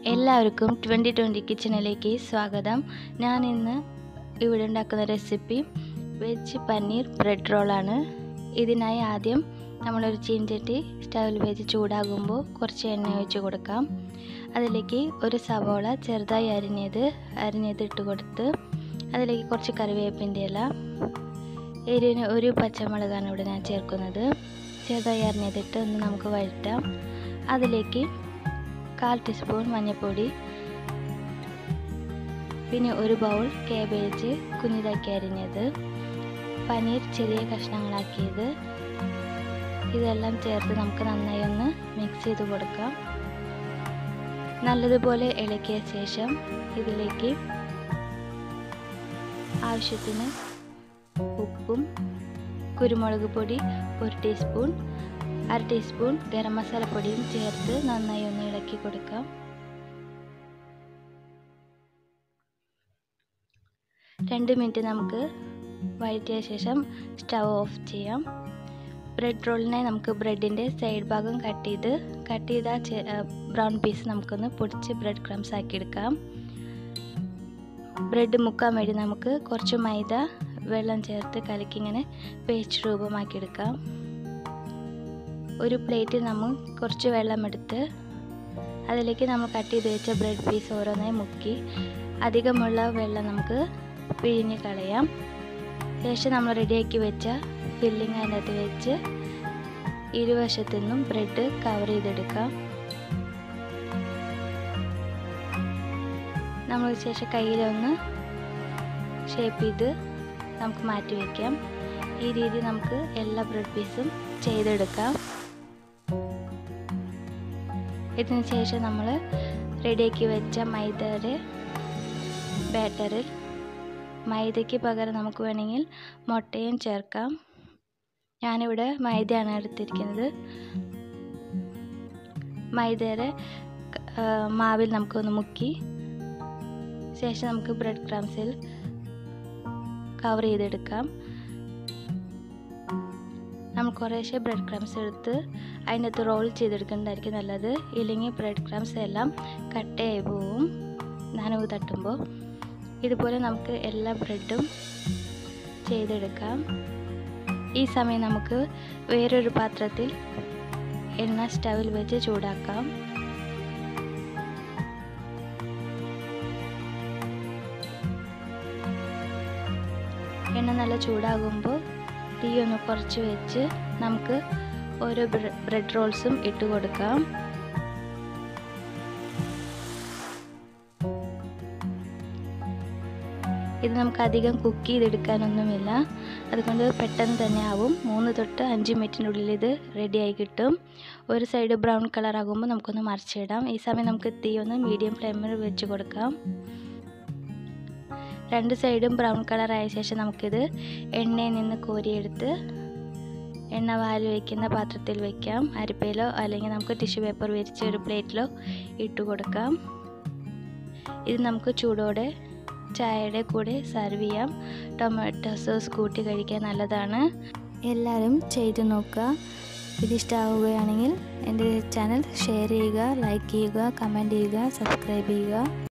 എല്ലാവർക്കും twenty twenty കിച്ചണിലേക്ക് സ്വാഗതം ഞാൻ ഇന്ന് ഇവിടെ ഉണ്ടാക്കുന്ന റെസിപ്പി വെജ് പനീർ ബ്രെഡ് റോളാണ് ഇതിനായി ആദ്യം നമ്മളൊരു ചീൻചട്ടി സ്റ്റൗവിൽ വെച്ച് ചൂടാകുമ്പോൾ കുറച്ച് എണ്ണ ഒഴിച്ച് കൊടുക്കാം അതിലേക്ക് ഒരു സവോള ചെറുതായി അരിഞ്ഞത് അരിഞ്ഞത് ഇട്ട് കൊടുത്ത് അതിലേക്ക് കുറച്ച് കറിവേപ്പിൻ്റെ ഇല എരിവിന് ഒരു പച്ചമുളകാണ് ഇവിടെ ഞാൻ ചേർക്കുന്നത് ചെറുതായി അരിഞ്ഞതിട്ട് ഒന്ന് നമുക്ക് വഴറ്റാം അതിലേക്ക് കാൽ ടീസ്പൂൺ മഞ്ഞൾപ്പൊടി പിന്നെ ഒരു ബൗൾ കാബേജ് കുഞ്ഞിതാക്കി അരിഞ്ഞത് പനീർ ചെറിയ കഷ്ണങ്ങളാക്കിയത് ഇതെല്ലാം ചേർത്ത് നമുക്ക് നന്നായി ഒന്ന് മിക്സ് ചെയ്ത് കൊടുക്കാം നല്ലതുപോലെ ഇളക്കിയ ശേഷം ഇതിലേക്ക് ആവശ്യത്തിന് ഉപ്പും കുരുമുളക് പൊടി ഒരു ടീസ്പൂൺ അര ടീസ്പൂൺ ഗരം മസാലപ്പൊടിയും ചേർത്ത് നന്നായി ഒന്ന് ഇളക്കി കൊടുക്കാം രണ്ട് മിനിറ്റ് നമുക്ക് വഴറ്റിയ ശേഷം സ്റ്റവ് ഓഫ് ചെയ്യാം ബ്രെഡ് റോളിനെ നമുക്ക് ബ്രെഡിൻ്റെ സൈഡ് ഭാഗം കട്ട് ചെയ്ത് കട്ട് ചെയ്ത ബ്രൗൺ പീസ് നമുക്കൊന്ന് പൊടിച്ച് ബ്രെഡ് ക്രംസ് ആക്കി എടുക്കാം ബ്രെഡ് മുക്കാൻ വേണ്ടി നമുക്ക് കുറച്ച് മൈദ വെള്ളം ചേർത്ത് കലക്കി ഇങ്ങനെ പേസ്റ്റ് രൂപമാക്കിയെടുക്കാം ഒരു പ്ലേറ്റിൽ നമ്മൾ കുറച്ച് വെള്ളമെടുത്ത് അതിലേക്ക് നമ്മൾ കട്ട് ചെയ്ത് വെച്ച ബ്രെഡ് പീസ് ഓരോന്നായി മുക്കി അധികമുള്ള വെള്ളം നമുക്ക് പിഴിഞ്ഞ് കളയാം ശേഷം നമ്മൾ റെഡിയാക്കി വെച്ച ഫില്ലിങ് അതിനകത്ത് വെച്ച് ഇരുവശത്തു നിന്നും ബ്രെഡ് കവർ ചെയ്തെടുക്കാം നമ്മൾ ശേഷം കയ്യിലൊന്ന് ഷേപ്പ് ചെയ്ത് നമുക്ക് മാറ്റി വയ്ക്കാം ഈ രീതി നമുക്ക് എല്ലാ ബ്രെഡ് പീസും ചെയ്തെടുക്കാം ഇതിന് ശേഷം നമ്മൾ റെഡിയാക്കി വെച്ച മൈദയുടെ ബാറ്ററിൽ മൈദയ്ക്ക് പകരം നമുക്ക് വേണമെങ്കിൽ മുട്ടയും ചേർക്കാം ഞാനിവിടെ മൈദയാണ് എടുത്തിരിക്കുന്നത് മൈദയുടെ മാവിൽ നമുക്കൊന്ന് മുക്കി ശേഷം നമുക്ക് ബ്രെഡ് ക്രംസിൽ കവർ ചെയ്തെടുക്കാം നമ്മൾ കുറേശ്ശെ ബ്രെഡ് ക്രംസ് എടുത്ത് അതിൻ്റെ അകത്ത് റോൾ ചെയ്തെടുക്കുന്നതായിരിക്കും നല്ലത് ഇല്ലെങ്കിൽ ബ്രെഡ് ക്രംസ് എല്ലാം കട്ടയായി പോവും നനവ് തട്ടുമ്പോൾ ഇതുപോലെ നമുക്ക് എല്ലാ ബ്രെഡും ചെയ്തെടുക്കാം ഈ സമയം നമുക്ക് വേറൊരു പാത്രത്തിൽ എണ്ണ സ്റ്റവിൽ വെച്ച് ചൂടാക്കാം എണ്ണ നല്ല ചൂടാകുമ്പോൾ തീ ഒന്ന് കുറച്ച് വെച്ച് നമുക്ക് ഓരോ ബ്രെഡ് റോൾസും ഇട്ട് കൊടുക്കാം ഇത് നമുക്ക് അധികം കുക്ക് ചെയ്തെടുക്കാനൊന്നുമില്ല അതുകൊണ്ട് പെട്ടെന്ന് തന്നെ ആവും മൂന്ന് തൊട്ട് അഞ്ച് മിനിറ്റിനുള്ളിൽ ഇത് റെഡിയായി കിട്ടും ഒരു സൈഡ് ബ്രൗൺ കളർ ആകുമ്പോൾ നമുക്കൊന്ന് മറിച്ചിടാം ഈ സമയം നമുക്ക് തീ ഒന്ന് മീഡിയം ഫ്ലെയിമിൽ വെച്ച് കൊടുക്കാം രണ്ട് സൈഡും ബ്രൗൺ കളർ ആയ ശേഷം നമുക്കിത് എണ്ണയിൽ നിന്ന് കോരിയെടുത്ത് എണ്ണ വാല് വയ്ക്കുന്ന പാത്രത്തിൽ വയ്ക്കാം അരിപ്പയിലോ അല്ലെങ്കിൽ നമുക്ക് ടിഷ്യൂ പേപ്പർ വിരിച്ച് ഒരു പ്ലേറ്റിലോ ഇട്ട് കൊടുക്കാം ഇത് നമുക്ക് ചൂടോടെ ചായയുടെ കൂടെ സെർവ് ചെയ്യാം ടൊമാറ്റോ സോസ് കൂട്ടി കഴിക്കാൻ നല്ലതാണ് എല്ലാവരും ചെയ്ത് നോക്കുക ഇത് ഇഷ്ടമാവുകയാണെങ്കിൽ എൻ്റെ ചാനൽ ഷെയർ ചെയ്യുക ലൈക്ക് ചെയ്യുക കമൻറ്റ് ചെയ്യുക സബ്സ്ക്രൈബ് ചെയ്യുക